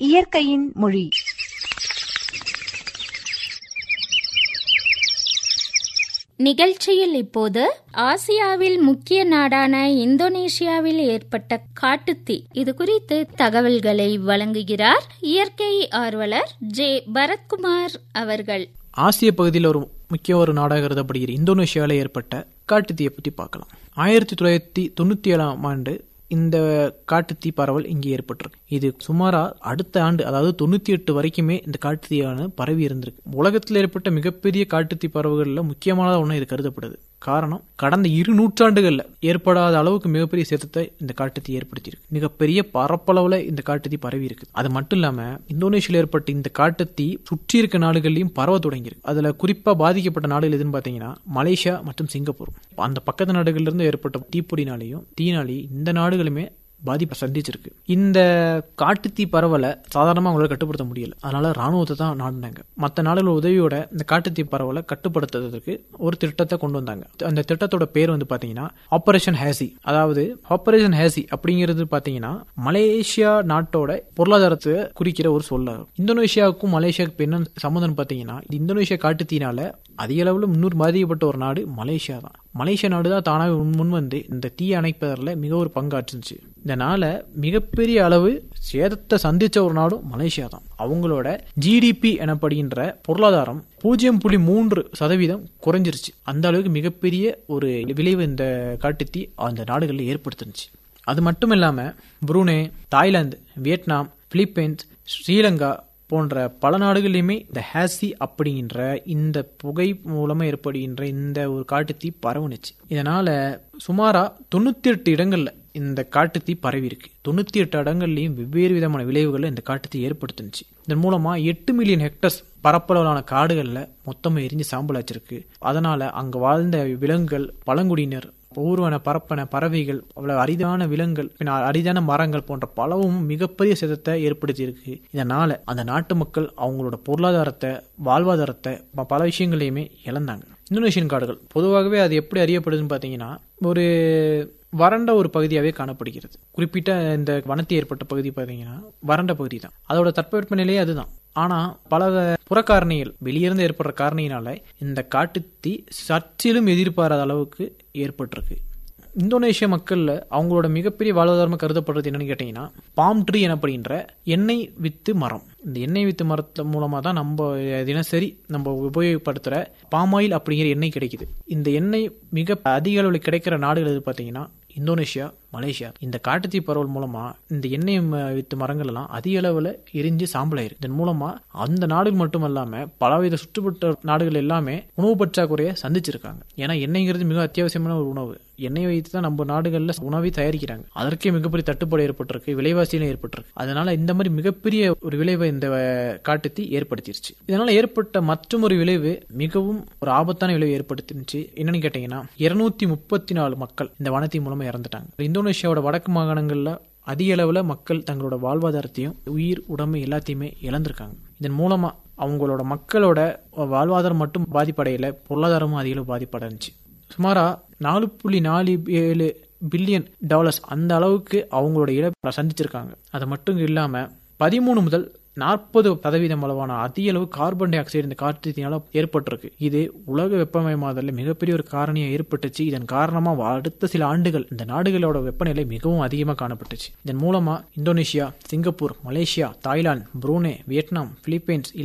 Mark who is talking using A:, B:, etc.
A: இயற்கையின் மொழி
B: நிகழ்ச்சியில் இப்போது ஆசியாவில் முக்கிய நாடான இந்தோனேஷியாவில் ஏற்பட்ட காட்டுத்தீ இது குறித்து தகவல்களை வழங்குகிறார் இயற்கை ஆர்வலர் ஜே பரத்குமார் அவர்கள்
C: ஆசிய பகுதியில் ஒரு முக்கிய ஒரு நாடாக கருதப்படுகிற இந்தோனேஷியாவில் ஏற்பட்ட காட்டுத்தீயை பற்றி பார்க்கலாம் ஆயிரத்தி தொள்ளாயிரத்தி தொண்ணூத்தி ஏழாம் ஆண்டு இந்த காட்டுத்தீ பரவல் இங்கே ஏற்பட்டிருக்கு இது சுமாரா அடுத்த ஆண்டு அதாவது தொண்ணூத்தி எட்டு வரைக்குமே இந்த காட்டுத்தீயான பரவி இருந்திருக்கு உலகத்தில் ஏற்பட்ட மிகப்பெரிய காட்டுத்தீ பரவுகளில் முக்கியமான ஒன்று இது கருதப்படுது காரணம் கடந்த இரு நூற்றாண்டுகள்ல ஏற்படாத அளவுக்கு மிகப்பெரிய சேதத்தை இந்த காட்டுத்தீ ஏற்படுத்தியிருக்கு மிகப்பெரிய பரப்பளவுல இந்த காட்டுத்தீ பரவி இருக்கு அது மட்டும் இல்லாம இந்தோனேஷியாவில் ஏற்பட்ட இந்த காட்டுத்தீ சுற்றி இருக்க நாடுகள்லயும் பரவ தொடங்கியிருக்கு அதுல குறிப்பா பாதிக்கப்பட்ட நாடுகள் எதுன்னு பாத்தீங்கன்னா மலேசியா மற்றும் சிங்கப்பூர் அந்த பக்கத்து நாடுகள்ல இருந்து ஏற்பட்ட தீப்பொடினாலையும் தீனாலையும் இந்த நாடுகளுமே பாதிப்பை சந்திச்சிருக்கு இந்த காட்டுத்தீ பரவலை சாதாரணமாக அவங்களால கட்டுப்படுத்த முடியல அதனால ராணுவத்தை தான் நாடினாங்க மற்ற நாடுகள் உதவியோட இந்த காட்டுத்தீ பரவலை கட்டுப்படுத்துறதுக்கு ஒரு திட்டத்தை கொண்டு வந்தாங்க அந்த திட்டத்தோட பேர் வந்து பாத்தீங்கன்னா ஆபரேஷன் ஹேசி அதாவது ஆபரேஷன் ஹேசி அப்படிங்கிறது பாத்தீங்கன்னா மலேசியா நாட்டோட பொருளாதாரத்தை குறிக்கிற ஒரு சொல்லாகும் இந்தோனேஷியாவுக்கும் மலேசியாவுக்கும் என்ன சம்மந்தம் பாத்தீங்கன்னா இந்த இந்தோனேஷியா காட்டுத்தீனால அதிக அளவில் முன்னூறு பாதிக்கப்பட்ட ஒரு நாடு மலேசியா தான் மலேசியா நாடு தான் தானாக முன் வந்து இந்த தீ அணைப்பதில் மிக ஒரு பங்காற்றுச்சு இதனால மிகப்பெரிய அளவு சேதத்தை சந்திச்ச ஒரு நாடும் மலேசியா தான் அவங்களோட ஜிடிபி எனப்படுகின்ற பொருளாதாரம் பூஜ்ஜியம் புள்ளி மூன்று சதவீதம் குறைஞ்சிருச்சு அந்த அளவுக்கு மிகப்பெரிய ஒரு விளைவு இந்த காட்டுத்தீ அந்த நாடுகளில் ஏற்படுத்துனுச்சு அது மட்டும் இல்லாம Brunei Thailand Vietnam Philippines Sri Lanka போன்ற பல நாடுகளிலுமே இந்த ஹேசி அப்படிங்கிற இந்த புகை மூலமா ஏற்படுகின்ற இந்த ஒரு காட்டுத்தீ பரவுனுச்சு இதனால சுமாரா தொண்ணூத்தி எட்டு இடங்கள்ல இந்த காட்டுத்தீ பரவி இருக்கு தொண்ணூத்தி எட்டு இடங்கள்லயும் வெவ்வேறு விதமான விளைவுகளை இந்த காட்டுத்தீ ஏற்படுத்துனுச்சு இதன் மூலமா எட்டு மில்லியன் ஹெக்டர்ஸ் பரப்பளவிலான காடுகள்ல மொத்தமா எரிஞ்சு சாம்பல் வச்சிருக்கு அதனால அங்க வாழ்ந்த விலங்குகள் பழங்குடியினர் ஊர்வன பரப்பன பறவைகள் அவ்வளவு அரிதான விலங்குகள் பின்ன அரிதான மரங்கள் போன்ற பலவும் மிகப்பெரிய சேதத்தை ஏற்படுத்தி இருக்கு இதனால அந்த நாட்டு மக்கள் அவங்களோட பொருளாதாரத்தை வாழ்வாதாரத்தை பல விஷயங்களையுமே இழந்தாங்க இந்தோனேஷியன் காடுகள் பொதுவாகவே அது எப்படி அறியப்படுதுன்னு பாத்தீங்கன்னா ஒரு வறண்ட ஒரு பகுதியாகவே காணப்படுகிறது குறிப்பிட்ட இந்த வனத்தி ஏற்பட்ட பகுதி பார்த்தீங்கன்னா வறண்ட பகுதி தான் அதோட தட்பவெப்ப நிலையே அதுதான் ஆனா பல புறக்காரணிகள் வெளியிருந்து ஏற்படுற காரணியினால இந்த காட்டுத்தீ சற்றிலும் எதிர்பாராத அளவுக்கு ஏற்பட்டிருக்கு இந்தோனேஷிய மக்கள்ல அவங்களோட மிகப்பெரிய வாழ்வாதாரமா கருதப்படுறது என்னன்னு கேட்டீங்கன்னா பாம் ட்ரீ எனப்படுகின்ற எண்ணெய் வித்து மரம் இந்த எண்ணெய் வித்து மரத்து மூலமா தான் நம்ம தினசரி நம்ம உபயோகப்படுத்துற பாமாயில் அப்படிங்கிற எண்ணெய் கிடைக்குது இந்த எண்ணெய் மிக அதிக அளவில் கிடைக்கிற நாடுகள் எது பார்த்தீங்கன்னா இந்தோனேஷியா மலேசியா இந்த காட்டுத்தீ பரவல் மூலமா இந்த எண்ணெய் வித்து மரங்கள் எல்லாம் அதிக அளவில் எரிஞ்சு சாம்பலாயிருக்கு இதன் மூலமா அந்த நாடுகள் மட்டும் இல்லாம பலவித சுற்றுப்பட்ட நாடுகள் எல்லாமே உணவு பற்றாக்குறையை சந்திச்சிருக்காங்க ஏன்னா எண்ணெய்ங்கிறது மிக அத்தியாவசியமான ஒரு உணவு எண்ணெய் வைத்து தான் நம்ம நாடுகளில் உணவை தயாரிக்கிறாங்க அதற்கே மிகப்பெரிய தட்டுப்பாடு ஏற்பட்டிருக்கு விலைவாசியிலும் ஏற்பட்டிருக்கு அதனால இந்த மாதிரி மிகப்பெரிய ஒரு விளைவை இந்த காட்டுத்தீ ஏற்படுத்திருச்சு இதனால ஏற்பட்ட மற்றும் ஒரு விளைவு மிகவும் ஒரு ஆபத்தான விளைவு ஏற்படுத்திருச்சு என்னன்னு கேட்டீங்கன்னா இருநூத்தி முப்பத்தி நாலு மக்கள் இந்த வனத்தி மூலமா இறந்துட்டாங்க இந்தோனேஷியாவோட வடக்கு மாகாணங்கள்ல அதிக அளவுல மக்கள் தங்களோட வாழ்வாதாரத்தையும் உயிர் உடம்பு எல்லாத்தையுமே இழந்திருக்காங்க இதன் மூலமா அவங்களோட மக்களோட வாழ்வாதாரம் மட்டும் பாதிப்படையில பொருளாதாரமும் அதிக அளவு பாதிப்படைஞ்சிச்சு சுமாரா நாலு புள்ளி நாலு ஏழு பில்லியன் டாலர்ஸ் அந்த அளவுக்கு அவங்களோட இழப்பை சந்திச்சிருக்காங்க அது மட்டும் இல்லாம பதிமூணு முதல் நாற்பது சதவீதம் அளவான அதிக அளவு கார்பன் டை ஆக்சைடு இந்த காட்டுத்தினால ஏற்பட்டிருக்கு இது உலக வெப்பமயமாதல மிகப்பெரிய ஒரு காரணியா ஏற்பட்டுச்சு இதன் காரணமா அடுத்த சில ஆண்டுகள் இந்த நாடுகளோட வெப்பநிலை மிகவும் அதிகமாக காணப்பட்டுச்சு இதன் மூலமா Indonesia Singapore Malaysia Thailand Brunei Vietnam Philippines